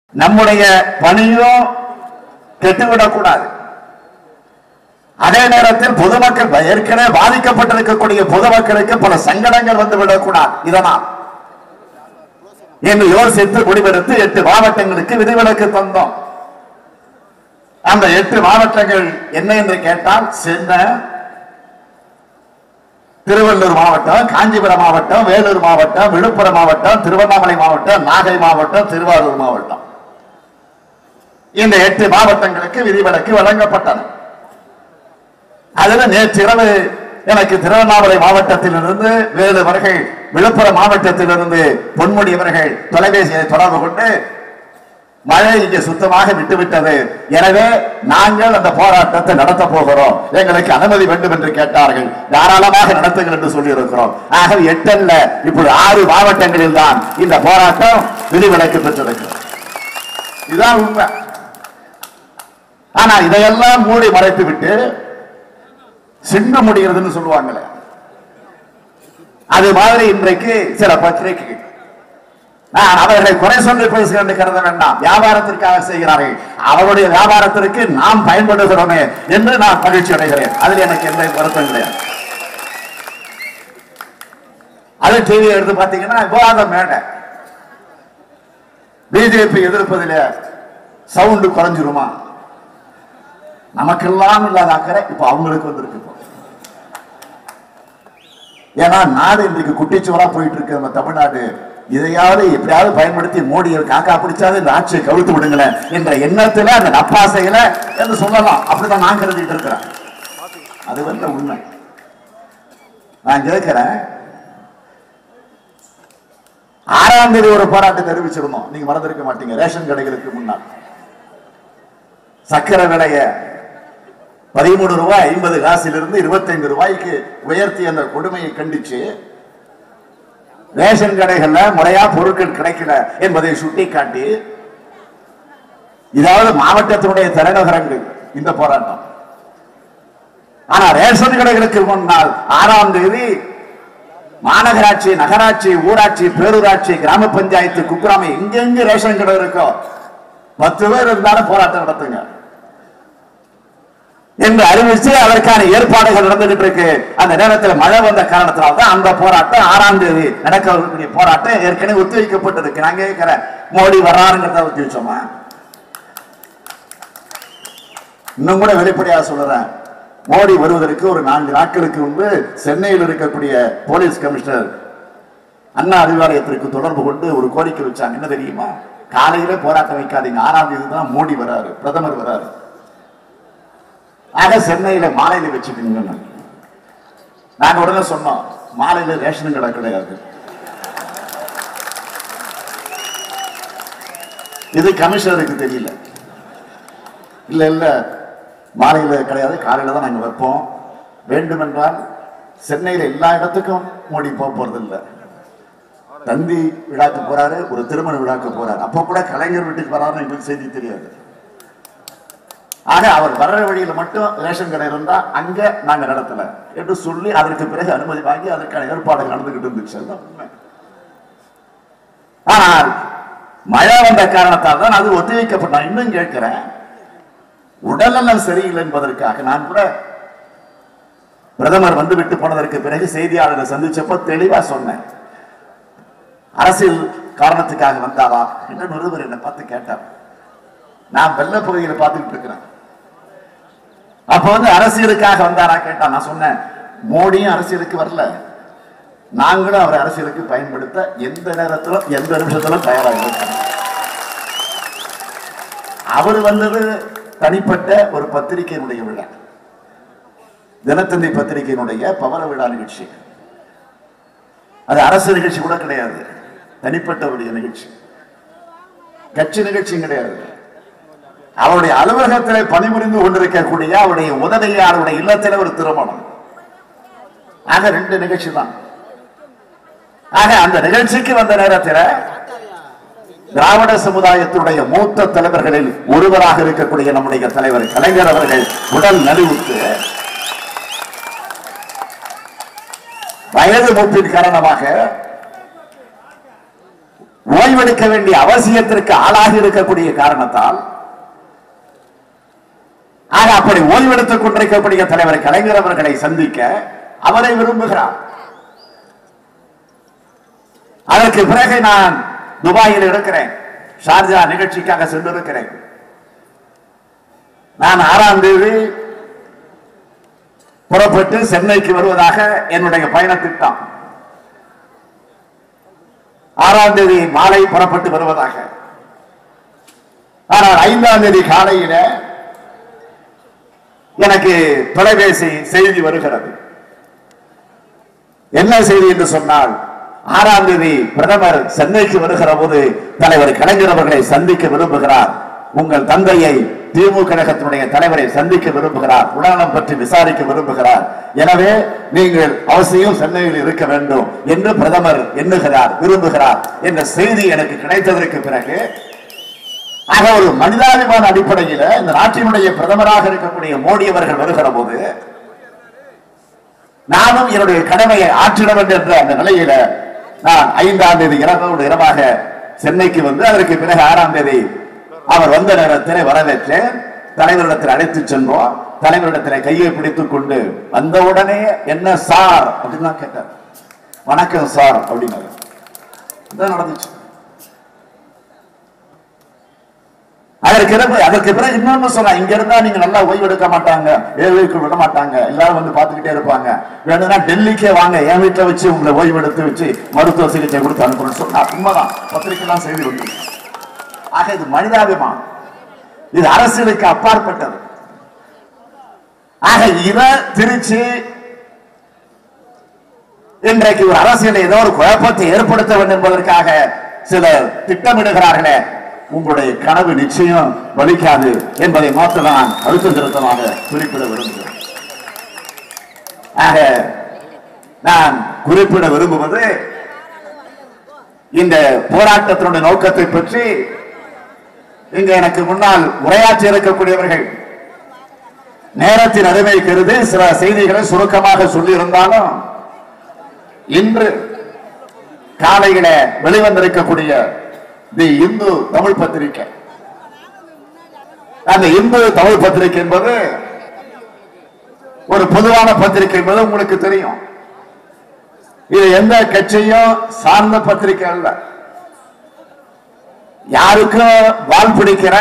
நம்முடைய பணியும் கெட்டுவிடக்கூடாது அதே நேரத்தில் பொதுமக்கள் ஏற்கனவே பாதிக்கப்பட்டிருக்கக்கூடிய பொதுமக்களுக்கு பல சங்கடங்கள் வந்து விடக்கூடாது இதனால் என்று யோசித்து முடிவெடுத்து எட்டு மாவட்டங்களுக்கு விதிவிலக்கு தந்தோம் அந்த எட்டு மாவட்டங்கள் என்ன என்று கேட்டால் சென்னை திருவள்ளூர் மாவட்டம் காஞ்சிபுரம் மாவட்டம் வேலூர் மாவட்டம் விழுப்புரம் மாவட்டம் திருவண்ணாமலை மாவட்டம் நாகை மாவட்டம் திருவாரூர் மாவட்டம் இந்த எட்டு மாவட்டங்களுக்கு விதிவிலக்கு வழங்கப்பட்டன அதுல நேற்றிரவு எனக்கு திருவண்ணாமலை மாவட்டத்திலிருந்து வேலு அவர்கள் விழுப்புரம் மாவட்டத்திலிருந்து பொன்முடி அவர்கள் தொலைபேசியை தொடர்பு கொண்டு மழை இங்கே சுத்தமாக விட்டுவிட்டது எனவே நாங்கள் அந்த போராட்டத்தை நடத்த போகிறோம் எங்களுக்கு அனுமதி வேண்டும் என்று கேட்டார்கள் தாராளமாக நடத்துங்கள் என்று சொல்லி இருக்கிறோம் ஆக எட்டல்ல இப்படி ஆறு மாவட்டங்களில் தான் இந்த போராட்டம் விதிவிலக்கு பெற்றிருக்கிறது இதுதான் உண்மை ஆனா இதையெல்லாம் மூடி மறைத்து விட்டு சின்ன முடிகிறதுன்னு சொல்லுவாங்களே அது மாதிரி இன்றைக்கு சில பத்திரிகைகள் நான் அவர்களை குறை சொல்லி பேசுகிறேன் என்று கருத வேண்டாம் வியாபாரத்திற்காக செய்கிறார்கள் அவருடைய வியாபாரத்திற்கு நாம் பயன்படுகிறோமே என்று நான் மகிழ்ச்சி அடைகிறேன் அதில் எனக்கு எந்த வருத்தம் கிடையாது அது டிவி எடுத்து பார்த்தீங்கன்னா விவாத மேடை பிஜேபி எதிர்ப்பதில் சவுண்டு குறைஞ்சிருமா நமக்கெல்லாம் இல்லாத அக்கறை இப்ப அவங்களுக்கு வந்திருக்கு இப்போ. ஏன்னா நாடு இன்றைக்கு குட்டிச்சுவரா போயிட்டு இருக்கு நம்ம தமிழ்நாடு இதையாவது எப்படியாவது பயன்படுத்தி மோடியை காக்கா பிடிச்சாவது இந்த ஆட்சியை கவிழ்த்து விடுங்களேன் என்ற எண்ணத்துல அந்த நப்பாசையில என்று சொல்லலாம் அப்படிதான் நான் கருதிட்டு இருக்கிறேன் அது வந்து உண்மை நான் கேட்கிறேன் ஆறாம் தேதி ஒரு போராட்டத்தை அறிவிச்சிருந்தோம் நீங்க மறந்திருக்க மாட்டீங்க ரேஷன் கடைகளுக்கு முன்னால் சக்கரை விலைய பதிமூணு ரூபாய் ஐம்பது காசிலிருந்து இருபத்தைந்து ரூபாய்க்கு உயர்த்தி அந்த கொடுமையை கண்டிச்சு ரேஷன் கடைகள்ல முறையா பொருட்கள் கிடைக்கல என்பதை சுட்டிக்காட்டி இதாவது மாவட்டத்தினுடைய தலைநகரங்கள் இந்த போராட்டம் ஆனா ரேஷன் கடைகளுக்கு முன்னால் ஆறாம் தேதி மாநகராட்சி நகராட்சி ஊராட்சி பேரூராட்சி கிராம பஞ்சாயத்து குக்கிராம எங்கெங்க ரேஷன் கடை இருக்கோ பத்து பேர் இருந்தாலும் போராட்டம் நடத்துங்க என்று அறிவிச்சு அதற்கான ஏற்பாடுகள் நடந்துகிட்டு இருக்கு அந்த நேரத்தில் மழை வந்த காரணத்தினால தான் அந்த போராட்டம் ஆறாம் தேதி நடக்க இருக்கக்கூடிய போராட்டம் ஏற்கனவே ஒத்திவைக்கப்பட்டிருக்கு நான் கேட்கிறேன் மோடி வர்றாருங்கிறத ஒத்தி வச்சோமா இன்னும் கூட வெளிப்படையாக சொல்றேன் மோடி வருவதற்கு ஒரு நான்கு நாட்களுக்கு முன்பு சென்னையில் இருக்கக்கூடிய போலீஸ் கமிஷனர் அண்ணா அறிவாலயத்திற்கு தொடர்பு கொண்டு ஒரு கோரிக்கை வச்சாங்க என்ன தெரியுமா காலையில போராட்டம் வைக்காதீங்க ஆறாம் தேதி தான் மோடி வராரு பிரதமர் வராரு ஆக சென்னையில மாலையில வச்சுக்கீங்க நாங்க உடனே சொன்னோம் மாலையில ரேஷன் கடை கிடையாது இது கமிஷனருக்கு தெரியல இல்ல இல்ல மாலையில கிடையாது காலையில தான் நாங்க வைப்போம் வேண்டுமென்றால் சென்னையில எல்லா இடத்துக்கும் மோடி போக போறது இல்ல தந்தி விழாக்கு போறாரு ஒரு திருமண விழாக்கு போறாரு அப்ப கூட கலைஞர் வீட்டுக்கு வராருன்னு எங்களுக்கு செய்தி தெரியாது ஆக அவர் வர்ற வழியில மட்டும் ரேஷன் கடை இருந்தா அங்க நாங்க நடத்தல என்று சொல்லி அதற்கு பிறகு அனுமதி வாங்கி அதற்கான ஏற்பாடுகள் நடந்துகிட்டு இருந்துச்சு அதுதான் உண்மை. ஆனால் மழை வந்த காரணத்தால் தான் அது ஒத்திவைக்கப்பட்ட நான் இன்னும் கேட்கிறேன் உடல்நலம் சரியில்லை என்பதற்காக நான் கூட பிரதமர் வந்து விட்டு போனதற்கு பிறகு செய்தியாளரை சந்திச்சப்போ தெளிவா சொன்னேன் அரசியல் காரணத்துக்காக வந்தாரா என்று நிருபர் என்னை பார்த்து கேட்டார் நான் வெள்ள பகுதியில பார்த்துக்கிட்டு இருக்கிறேன் அப்ப வந்து அரசியலுக்காக வந்தாரா கேட்டா நான் சொன்னேன் மோடியும் அரசியலுக்கு வரல நாங்களும் அவர் அரசியலுக்கு பயன்படுத்த எந்த நேரத்திலும் எந்த நிமிஷத்திலும் தயாராக இருக்கோம் அவர் வந்தது தனிப்பட்ட ஒரு பத்திரிகையினுடைய விழா தினத்தந்தி பத்திரிகையினுடைய பவர விழா நிகழ்ச்சி அது அரசு நிகழ்ச்சி கூட கிடையாது தனிப்பட்டவருடைய நிகழ்ச்சி கட்சி நிகழ்ச்சியும் கிடையாது அவருடைய அலுவலகத்தில் பணிபுரிந்து கொண்டிருக்கக்கூடிய அவருடைய உதவியாளருடைய இல்லத்தில் ஒரு திருமணம் ஆக ரெண்டு நிகழ்ச்சி தான் ஆக அந்த நிகழ்ச்சிக்கு வந்த நேரத்தில் திராவிட சமுதாயத்தினுடைய மூத்த தலைவர்களில் ஒருவராக இருக்கக்கூடிய நம்முடைய தலைவர் கலைஞர் அவர்கள் உடல் நலிவுற்று வயது மூப்பின் காரணமாக ஓய்வெடுக்க வேண்டிய அவசியத்திற்கு ஆளாகி இருக்கக்கூடிய காரணத்தால் ஆக அப்படி ஓய்வெடுத்துக் கொண்டிருக்கக்கூடிய தலைவர் கலைஞர் அவர்களை சந்திக்க அவரை விரும்புகிறார் அதற்கு பிறகு நான் துபாயில் இருக்கிறேன் ஷார்ஜா நிகழ்ச்சிக்காக சென்றிருக்கிறேன் நான் ஆறாம் தேதி புறப்பட்டு சென்னைக்கு வருவதாக என்னுடைய பயண திட்டம் ஆறாம் தேதி மாலை புறப்பட்டு வருவதாக ஆனால் ஐந்தாம் தேதி காலையில எனக்கு தொலைபேசி செய்தி வருகிறது என்ன செய்தி என்று சொன்னால் ஆறாம் தேதி பிரதமர் சென்னைக்கு வருகிற போது தலைவர் கலைஞர் அவர்களை சந்திக்க விரும்புகிறார் உங்கள் தந்தையை திமுக கழகத்தினுடைய தலைவரை சந்திக்க விரும்புகிறார் உடல்நலம் பற்றி விசாரிக்க விரும்புகிறார் எனவே நீங்கள் அவசியம் சென்னையில் இருக்க வேண்டும் என்று பிரதமர் எண்ணுகிறார் விரும்புகிறார் என்ற செய்தி எனக்கு கிடைத்ததற்கு பிறகு ஆக ஒரு மனிதாபிமான அடிப்படையில் இந்த நாட்டினுடைய பிரதமராக இருக்கக்கூடிய மோடி அவர்கள் வருகிற போது நானும் என்னுடைய கடமையை ஆற்றிட வேண்டும் என்ற அந்த நிலையில நான் ஐந்தாம் தேதி இரவோடு இரவாக சென்னைக்கு வந்து அதற்கு பிறகு ஆறாம் தேதி அவர் வந்த நேரத்தில் வரவேற்றேன் தலைவரிடத்தில் அழைத்து சென்றோம் தலைவரிடத்தில் கையை பிடித்துக் கொண்டு வந்தவுடனே என்ன சார் அப்படின்னு தான் கேட்டார் வணக்கம் சார் அப்படின்னாரு இதான் நடந்துச்சு அதற்கு பிறகு அதற்கு பிறகு இன்னொன்னு சொன்னா இங்க இருந்தா நீங்க நல்லா ஓய்வு எடுக்க மாட்டாங்க ஏழைக்கு விட மாட்டாங்க எல்லாரும் வந்து பாத்துக்கிட்டே இருப்பாங்க வேணும்னா டெல்லிக்கே வாங்க என் வீட்டுல வச்சு உங்களை ஓய்வு எடுத்து வச்சு மருத்துவ சிகிச்சை கொடுத்து அனுப்பணும்னு சொன்னா உண்மைதான் பத்திரிகைலாம் செய்தி வந்து ஆக இது மனிதாபிமானம் இது அரசியலுக்கு அப்பாற்பட்டது ஆக இத திருச்சி இன்றைக்கு ஒரு அரசியல் ஏதோ ஒரு குழப்பத்தை ஏற்படுத்த வேண்டும் என்பதற்காக சிலர் திட்டமிடுகிறார்களே உங்களுடைய கனவு நிச்சயம் வலிக்காது என்பதை மாற்ற நான் அழுத்தம் திருத்தமாக குறிப்பிட விரும்புகிறேன் ஆக நான் குறிப்பிட விரும்புவது இந்த போராட்டத்தினுடைய நோக்கத்தை பற்றி இங்க எனக்கு முன்னால் உரையாற்றி இருக்கக்கூடியவர்கள் நேரத்தின் அருமை கருதி சில செய்திகளை சுருக்கமாக சொல்லியிருந்தாலும் இன்று காலையில வெளிவந்திருக்கக்கூடிய தி இந்து தமிழ் பத்திரிகை அந்த இந்து தமிழ் பத்திரிகை என்பது ஒரு பொதுவான பத்திரிகை என்பது உங்களுக்கு தெரியும் இது எந்த கட்சியும் சார்ந்த பத்திரிகை அல்ல யாருக்கும் வால் பிடிக்கிற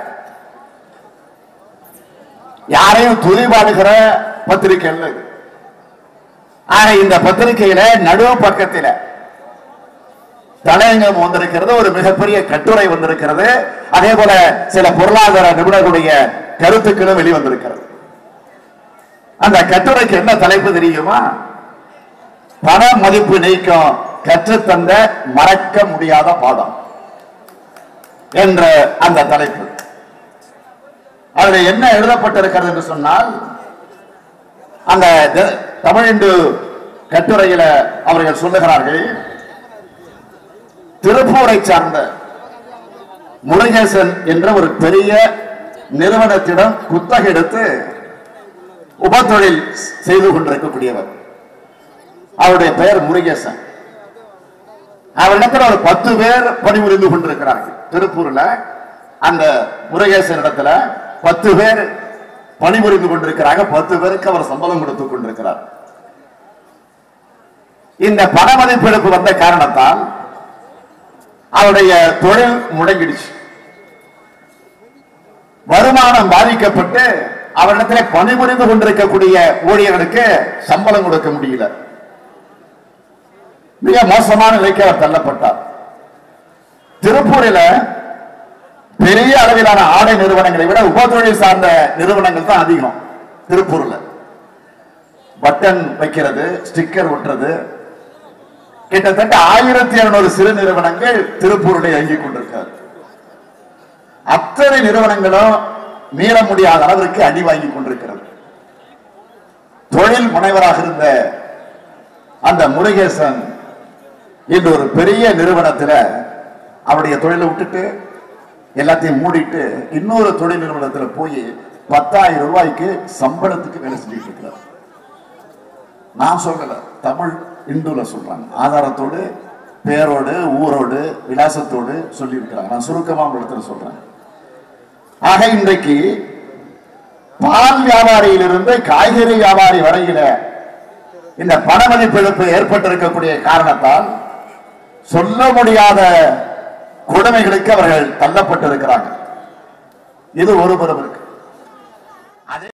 யாரையும் துதிபாடுகிற பத்திரிகை அல்ல இது ஆக இந்த பத்திரிகையில நடுவு பக்கத்தில தலையங்கம் வந்திருக்கிறது ஒரு மிகப்பெரிய கட்டுரை வந்திருக்கிறது அதே போல சில பொருளாதார நிபுணர்களுடைய கருத்துக்களும் வெளிவந்திருக்கிறது அந்த கட்டுரைக்கு என்ன தலைப்பு தெரியுமா பண மதிப்பு நீக்கம் கற்றுத்தந்த மறக்க முடியாத பாடம் என்ற அந்த தலைப்பு அதுல என்ன எழுதப்பட்டிருக்கிறது என்று சொன்னால் அந்த த- தமிழ் கட்டுரையில அவர்கள் சொல்லுகிறார்கள் திருப்பூரை சார்ந்த முருகேசன் என்ற ஒரு பெரிய நிறுவனத்திடம் குத்தகை எடுத்து உபத்தொழில் செய்து கொண்டிருக்கக்கூடியவர் அவருடைய பெயர் முருகேசன் அவரிடத்தில் ஒரு பத்து பேர் பணிபுரிந்து கொண்டிருக்கிறார்கள் திருப்பூர்ல அந்த முருகேசன் இடத்துல பத்து பேர் பணிபுரிந்து கொண்டிருக்கிறாங்க பத்து பேருக்கு அவர் சம்பளம் கொடுத்துக் கொண்டிருக்கிறார் இந்த பண மதிப்பெடுப்பு வந்த காரணத்தால் அவருடைய தொழில் முடங்கிடுச்சு வருமானம் பாதிக்கப்பட்டு அவரிடத்தில் பணிபுரிந்து கொண்டிருக்கக்கூடிய ஊழியர்களுக்கு சம்பளம் கொடுக்க முடியல மிக மோசமான நிலைக்கு அவர் தள்ளப்பட்டார் திருப்பூரில் பெரிய அளவிலான ஆடை நிறுவனங்களை விட உபத்தொழில் சார்ந்த நிறுவனங்கள் தான் அதிகம் திருப்பூர்ல பட்டன் வைக்கிறது ஸ்டிக்கர் ஒட்டுறது கிட்டத்தட்ட ஆயிரத்தி இருநூறு சிறு நிறுவனங்கள் திருப்பூரில் இயங்கிக் கொண்டிருக்கிறது அத்தனை நிறுவனங்களும் மீள முடியாத அளவிற்கு அடி வாங்கி கொண்டிருக்கிறது தொழில் முனைவராக இருந்த அந்த முருகேசன் இன்று ஒரு பெரிய நிறுவனத்துல அவருடைய தொழிலை விட்டுட்டு எல்லாத்தையும் மூடிட்டு இன்னொரு தொழில் நிறுவனத்துல போய் பத்தாயிரம் ரூபாய்க்கு சம்பளத்துக்கு வேலை செஞ்சுட்டு இருக்கிறார் நான் சொல்லல தமிழ் இந்துல சொல்றாங்க ஆதாரத்தோடு பேரோடு ஊரோடு விலாசத்தோடு சொல்லியிருக்கிறாங்க நான் சுருக்கமா உங்களுக்கு சொல்றேன் ஆக இன்றைக்கு பால் வியாபாரியிலிருந்து காய்கறி வியாபாரி வரையில இந்த பணமதிப்பிழப்பு ஏற்பட்டிருக்கக்கூடிய காரணத்தால் சொல்ல முடியாத கொடுமைகளுக்கு அவர்கள் தள்ளப்பட்டிருக்கிறாங்க இது ஒரு புறம் இருக்கு